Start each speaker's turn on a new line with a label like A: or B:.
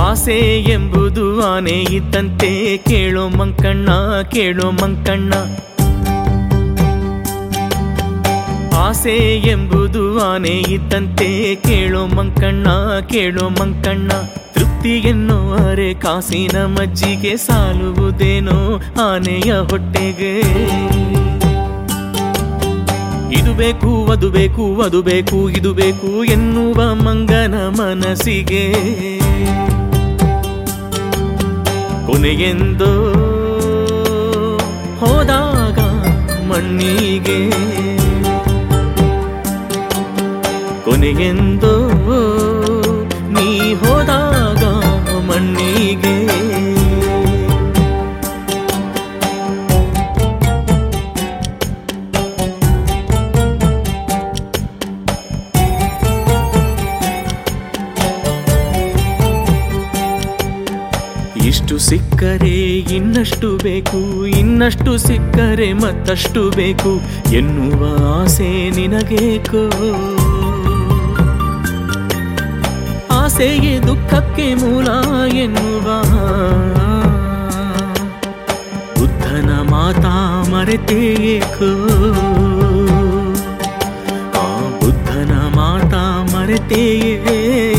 A: ಆಸೆ ಎಂಬುದು ಆನೆ ಇದ್ದಂತೆ ಕೇಳೋ ಮಂಕಣ್ಣ ಕೇಳೋ ಮಂಕಣ್ಣ ಆಸೆ ಎಂಬುದು ಆನೆ ಇದ್ದಂತೆ ಕೇಳೋ ಮಂಕಣ್ಣ ಕೇಳೋ ಮಂಕಣ್ಣ ತೃಪ್ತಿ ಎನ್ನುವರೆ ಕಾಸಿನ ಮಜ್ಜಿಗೆ ಸಾಲುವುದೇನೋ ಆನೆಯ ಹೊಟ್ಟೆಗೆ ಇದು ಬೇಕು ಅದು ಬೇಕು ಅದು ಬೇಕು ಇದು ಬೇಕು ಎನ್ನುವ ಮಂಗನ ಮನಸ್ಸಿಗೆ ಕೊನೆಗೆಂದೋ ಹೋದಾಗ ಮಣ್ಣಿಗೆ ಕೊನೆಗೆಂದೋ ನೀ ಹೋದಾಗ ಮಣ್ಣಿಗೆ ಇಷ್ಟು ಸಿಕ್ಕರೆ ಇನ್ನಷ್ಟು ಬೇಕು ಇನ್ನಷ್ಟು ಸಿಕ್ಕರೆ ಮತ್ತಷ್ಟು ಬೇಕು ಎನ್ನುವ ಆಸೆ ನಿನಗೇಕೋ ಆಸೆಗೆ ದುಃಖಕ್ಕೆ ಮೂಲ ಎನ್ನುವ ಬುದ್ಧನ ಮಾತಾ ಮರೆತೇಕೋ ಆ ಬುದ್ಧನ ಮಾತಾ ಮರೆತೇಕೋ